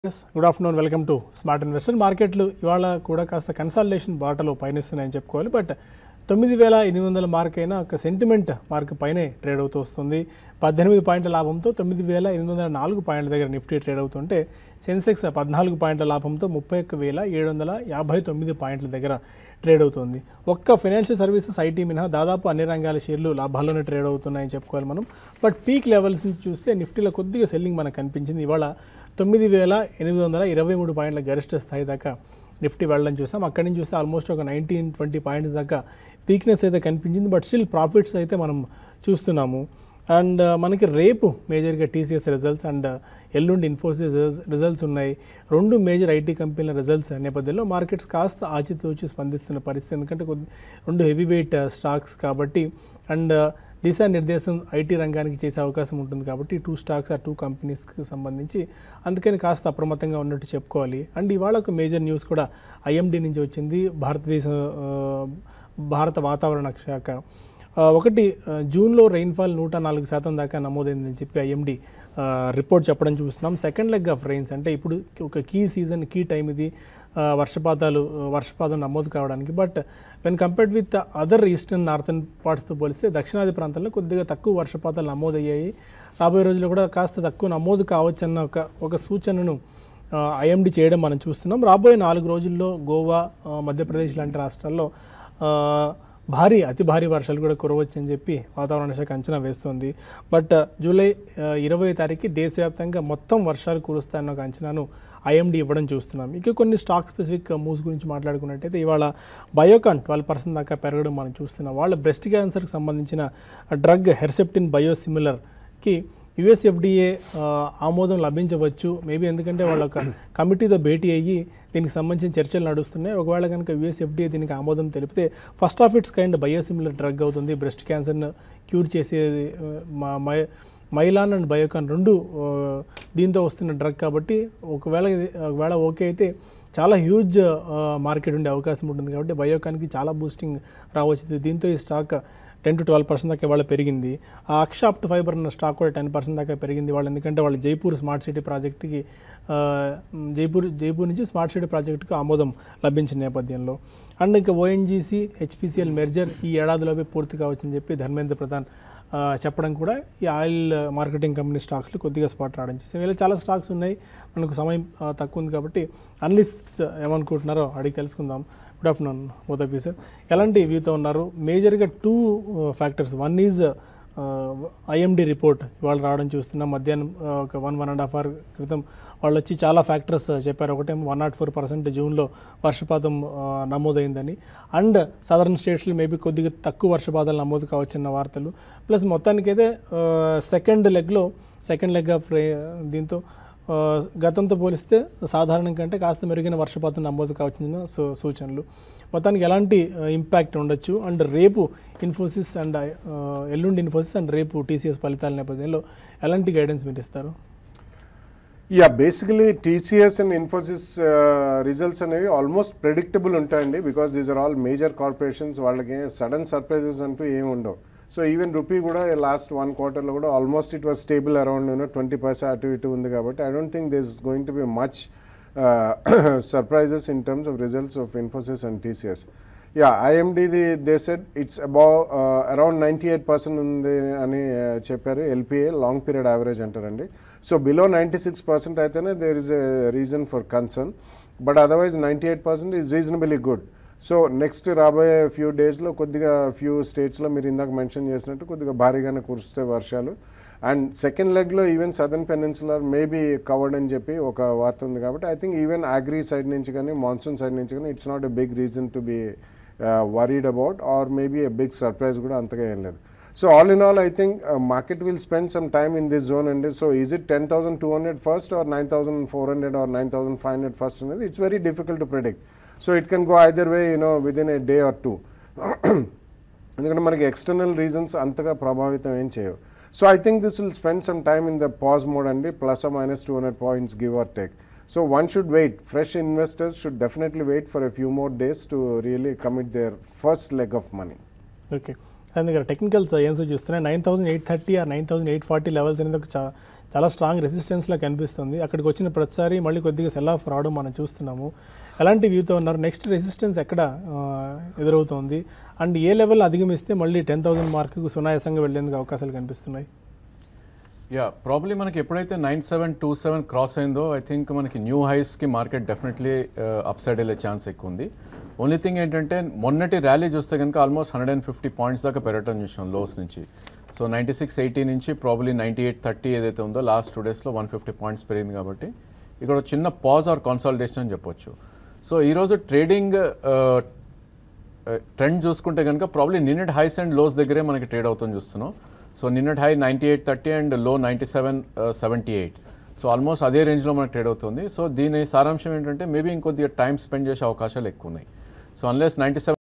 yes good afternoon welcome to smart investor మార్కెట్లు ఇవాళ కూడా కాస్త కన్సల్టేషన్ బాటలో పయనిస్తున్నాయని చెప్పుకోవాలి బట్ తొమ్మిది వేల ఎనిమిది వందల మార్క్ అయినా ఒక సెంటిమెంట్ మార్క్ పైనే ట్రేడ్ అవుతూ వస్తుంది పద్దెనిమిది పాయింట్ల లాభంతో తొమ్మిది వేల ఎనిమిది వందల నాలుగు పాయింట్ల దగ్గర నిఫ్టీ ట్రేడ్ అవుతుంటే సెన్సెక్స్ పద్నాలుగు పాయింట్ల లాభంతో ముప్పై ఒక్క వేల ఏడు వందల యాభై తొమ్మిది పాయింట్ల దగ్గర ట్రేడ్ అవుతుంది ఒక్క ఫైనాన్షియల్ సర్వీసెస్ ఐటీ మినహా దాదాపు అన్ని రంగాల షేర్లు లాభాల్లోనే ట్రేడ్ అవుతున్నాయని చెప్పుకోవాలి మనం బట్ పీక్ లెవెల్స్ నుంచి చూస్తే నిఫ్టీలో కొద్దిగా సెల్లింగ్ మనకు కనిపించింది ఇవాళ తొమ్మిది వేల ఎనిమిది వందల ఇరవై మూడు పాయింట్ల గరిష్ట స్థాయి దాకా నిఫ్టీ వెళ్ళడం చూసాం అక్కడి నుంచి చూస్తే ఆల్మోస్ట్ ఒక నైన్టీన్ ట్వంటీ పాయింట్స్ దాకా వీక్నెస్ అయితే కనిపించింది బట్ స్టిల్ ప్రాఫిట్స్ అయితే మనం చూస్తున్నాము అండ్ మనకి రేపు మేజర్గా టీసీఎస్ రిజల్ట్స్ అండ్ ఎల్లుండి ఇన్ఫోసిస్ రిజల్ట్స్ ఉన్నాయి రెండు మేజర్ ఐటీ కంపెనీల రిజల్ట్స్ నేపథ్యంలో మార్కెట్స్ కాస్త ఆచితూచి స్పందిస్తున్న పరిస్థితి ఎందుకంటే కొద్ది రెండు హెవీ వెయిట్ స్టాక్స్ కాబట్టి అండ్ దిశానిర్దేశం ఐటీ రంగానికి చేసే అవకాశం ఉంటుంది కాబట్టి టూ స్టాక్స్ ఆ టూ కంపెనీస్కి సంబంధించి అందుకని కాస్త అప్రమత్తంగా ఉన్నట్టు చెప్పుకోవాలి అండ్ ఇవాళ ఒక మేజర్ న్యూస్ కూడా ఐఎండి నుంచి వచ్చింది భారతదేశ ఆ, భారత వాతావరణ శాఖ ఆ, ఒకటి ఆ, జూన్లో రెయిన్ఫాల్ నూట నాలుగు శాతం దాకా నమోదైందని చెప్పి ఐఎండి రిపోర్ట్ చెప్పడం చూస్తున్నాం సెకండ్ లెగ్ ఆఫ్ రెయిన్స్ అంటే ఇప్పుడు ఒక కీ సీజన్ కీ టైం ఇది ఆ, వర్షపాతాలు ఆ, వర్షపాతం నమోదు కావడానికి but when compared with other eastern northern పార్ట్స్తో పోలిస్తే దక్షిణాది ప్రాంతాల్లో కొద్దిగా తక్కువ వర్షపాతాలు నమోదయ్యాయి రాబోయే రోజుల్లో కూడా కాస్త తక్కువ నమోదు కావచ్చన్న ఒక ఒక సూచనను ఐఎండి చేయడం మనం చూస్తున్నాం రాబోయే నాలుగు రోజుల్లో గోవా ఆ, మధ్యప్రదేశ్ లాంటి రాష్ట్రాల్లో ఆ, భారీ అతి భారీ వర్షాలు కూడా కురవచ్చని చెప్పి వాతావరణ శాఖ అంచనా వేస్తోంది బట్ జూలై ఇరవై తారీఖు దేశవ్యాప్తంగా మొత్తం వర్షాలు కురుస్తాయన్న ఒక అంచనాను ఐఎండి ఇవ్వడం చూస్తున్నాం ఇక కొన్ని స్టాక్ స్పెసిఫిక్ మూవ్స్ గురించి మాట్లాడుకున్నట్టయితే ఇవాళ బయోకాన్ ట్వెల్వ్ పర్సెంట్ దాకా పెరగడం మనం చూస్తున్నాం వాళ్ళ బ్రెస్ట్ క్యాన్సర్కి సంబంధించిన డ్రగ్ హెర్సెప్టిన్ బయోసిమిలర్కి యుఎస్ఎఫ్డిఏ ఆమోదం లభించవచ్చు మేబీ ఎందుకంటే వాళ్ళ ఒక కమిటీతో భేటీ అయ్యి దీనికి సంబంధించిన చర్చలు నడుస్తున్నాయి ఒకవేళ కనుక యుఎస్ఎఫ్డిఏ దీనికి ఆమోదం తెలిపితే first of its kind biosimilar drug అవుతుంది బ్రెస్ట్ క్యాన్సర్ను క్యూర్ చేసేది ఆ, మా మై మైలాన్ అండ్ బయోకాన్ రెండు ఆ, దీంతో వస్తున్న డ్రగ్ కాబట్టి ఒకవేళ ఇది- ఒకవేళ ఓకే అయితే చాలా హ్యూజ్ మార్కెట్ ఉండే అవకాశం ఉంటుంది కాబట్టి బయోకాన్కి చాలా బూస్టింగ్ రావచ్చు దీంతో ఈ stock ten to twelve percent దాకా ఇవాళ పెరిగింది ఆ అక్షాప్ట్ ఫైబర్ అన్న స్టాక్ కూడా టెన్ పర్సెంట్ దాకా పెరిగింది వాళ్ళు ఎందుకంటే వాళ్ళు జైపూర్ స్మార్ట్ సిటీ ప్రాజెక్ట్కి ఆ, మ్, జైపూర్ జైపూర్ నుంచి స్మార్ట్ సిటీ ప్రాజెక్టుకు ఆమోదం లభించిన నేపథ్యంలో అండ్ ఇంకా ఓఎన్జీసీ హెచ్పిసిఎల్ మెర్జర్ ఈ ఏడాదిలోపే పూర్తి కావచ్చని చెప్పి ధర్మేంద్ర ప్రధాన్ ఆ, చెప్పడం కూడా ఈ ఆయిల్ మార్కెటింగ్ కంపెనీ స్టాక్స్లో కొద్దిగా స్పాట్ రావడం చేసాం ఇలా చాలా స్టాక్స్ ఉన్నాయి మనకు సమయం ఆ, తక్కువ ఉంది కాబట్టి అనలిస్ట్స్ ఏమనుకుంటున్నారో అడిగి తెలుసుకుందాం good afternoon both of you sir ఎలాంటి వ్యూతో ఉన్నారు మేజర్గా two factors one is IMD report ఇవాళ రావడం చూస్తున్నాం మధ్యాహ్నం ఆ, ఒక one one and half hour క్రితం వాళ్ళు వచ్చి చాలా ఫ్యాక్టర్స్ చెప్పారు ఒకటేమో వన్ నాట్ ఫోర్ పర్సెంట్ జూన్లో వర్షపాతం ఆ, నమోదైందని అండ్ సదరన్ స్టేట్స్లో మేబీ కొద్దిగా తక్కువ వర్షపాతాలు నమోదు కావచ్చన్న వార్తలు ప్లస్ మొత్తానికైతే సెకండ్ లెగ్లో సెకండ్ లెగ్ ఆఫ్ రే దీంతో ఆ, గతంతో పోలిస్తే సాధారణం కంటే కాస్త మెరుగైన వర్షపాతం నమోదు కావచ్చిన సూ- సూచనలు మొత్తానికి ఎలాంటి ఇంపాక్ట్ ఉండొచ్చు అండ్ రేపు ఇన్ఫోసిస్ అండ్ ఆ, ఎల్లుండి ఇన్ఫోసిస్ అండ్ రేపు టీసీఎస్ ఫలితాల నేపథ్యంలో ఎలాంటి గైడెన్స్ మీరు ఇస్తారు yeah basically TCS and Infosys results అనేవి ఆల్మోస్ట్ ప్రెడిక్టబుల్ ఉంటాయండి because these are all major corporations వాళ్ళకి సడన్ సర్ప్రైజెస్ అంటూ ఏమి ఉండవు సో ఈవెన్ రూపీ కూడా లాస్ట్ వన్ క్వార్టర్లో కూడా almost it was stable around you know twenty percent అటు ఇటు ఉంది కాబట్టి I don't think this going to be much surprises in terms of results of Infosys and TCS yeah ఐఎండిది they said it's above around ninety eight percent ఉంది అని uh, చెప్పారు LPA long period average అంటారండి so below ninety six percent అయితేనే there is a reason for concern but otherwise ninety eight percent is reasonably good so next రాబోయే few డేస్లో కొద్దిగా few స్టేట్స్లో మీరు ఇందాక మెన్షన్ చేసినట్టు కొద్దిగా భారీగానే కురుస్తాయి వర్షాలు అండ్ సెకండ్ లెగ్లో even southern peninsular maybe covered అని చెప్పి ఒక వార్త ఉంది కాబట్టి I think even agri side నుంచి కానీ మాన్సూన్ సైడ్ నుంచి కానీ it's not a big reason to be worried about or maybe a big surprise కూడా అంతగా ఏం లేదు so all in all I think market will spend some time in this zone అండి so is it ten thousand two hundred first are nine thousand four hundred or nine thousand five hundred first అనేది it's very difficult to predict so it can go either way you know within a day or two ఎందుకంటే మనకి external reasons అంతగా ప్రభావితం ఏం చేయవు so I think this will spend some time in the pause mode అండి plus minus two hundred points give or take so one should wait fresh investors should definitely wait for a few more days to really commit their first leg of money okay అందుకే technicals ఏం సూచిస్తున్నాయి nine thousand eight thirty ఆ nine thousand eight forty levels అనేది ఒక చా- చాలా strong రెసిస్టెన్స్లా కనిపిస్తుంది అక్కడికి వచ్చిన ప్రతిసారి మళ్ళీ కొద్దిగా సెల్ ఆఫ్ రావడం మనం చూస్తున్నాము ఎలాంటి వ్యూతో ఉన్నారు నెక్స్ట్ రెసిస్టెన్స్ ఎక్కడ ఆ, ఎదురవుతోంది అండ్ ఏ లెవెల్ అధిగమిస్తే మళ్ళీ టెన్ థౌసండ్ మార్కుకు సునాయాసంగా వెళ్లేందుకు అవకాశాలు కనిపిస్తున్నాయి యా ప్రాబ్లీ మనకి ఎప్పుడైతే nine seven two seven cross అయిందో ఐ థింక్ మనకి న్యూ హైస్కి మార్కెట్ డెఫినెట్లీ అప్ సైడ్ వెళ్ళే ఛాన్స్ ఎక్కువ ఉంది ఓన్లీ థింగ్ ఏంటంటే మొన్నటి ర్యాలీ చూస్తే కనుక almost hundred and fifty points దాకా పెరగటం చూసాం లోస్ నుంచి సో నైంటీ సిక్స్ ఎయిటీ నుంచి ప్రాబ్లీ నైంటీ ఎయిట్ థర్టీ ఏదైతే ఉందో లాస్ట్ టూ డేస్లో వన్ ఫిఫ్టీ పాయింట్స్ పెరిగింది కాబట్టి ఇక్కడ ఒక చిన్న పాజ్ ఆర్ కాన్సాలిడేషన్ అని చెప్పొచ్చు సో ఈరోజు ట్రేడింగ్ ట్రెండ్ చూసుకుంటే కనుక ప్రాబ్లీ నిన్నటి హైస్ అండ్ లోస్ దగ్గరే మనకి ట్రేడ్ అవుతుంది చూస్తున్నాం సో నిన్నటి high ninety eight thirty and low ninety seven seventy eight so almost అదే రేంజ్లో మనకి ట్రేడ్ అవుతుంది సో దీని సారాంశం ఏంటంటే మేబీ ఇంకొద్దిగా టైం స్పెండ్ చేసే అవకాశాలు ఎక్కువ ఉన్నాయి సో అన్లెస్ నైంటీ సెవెన్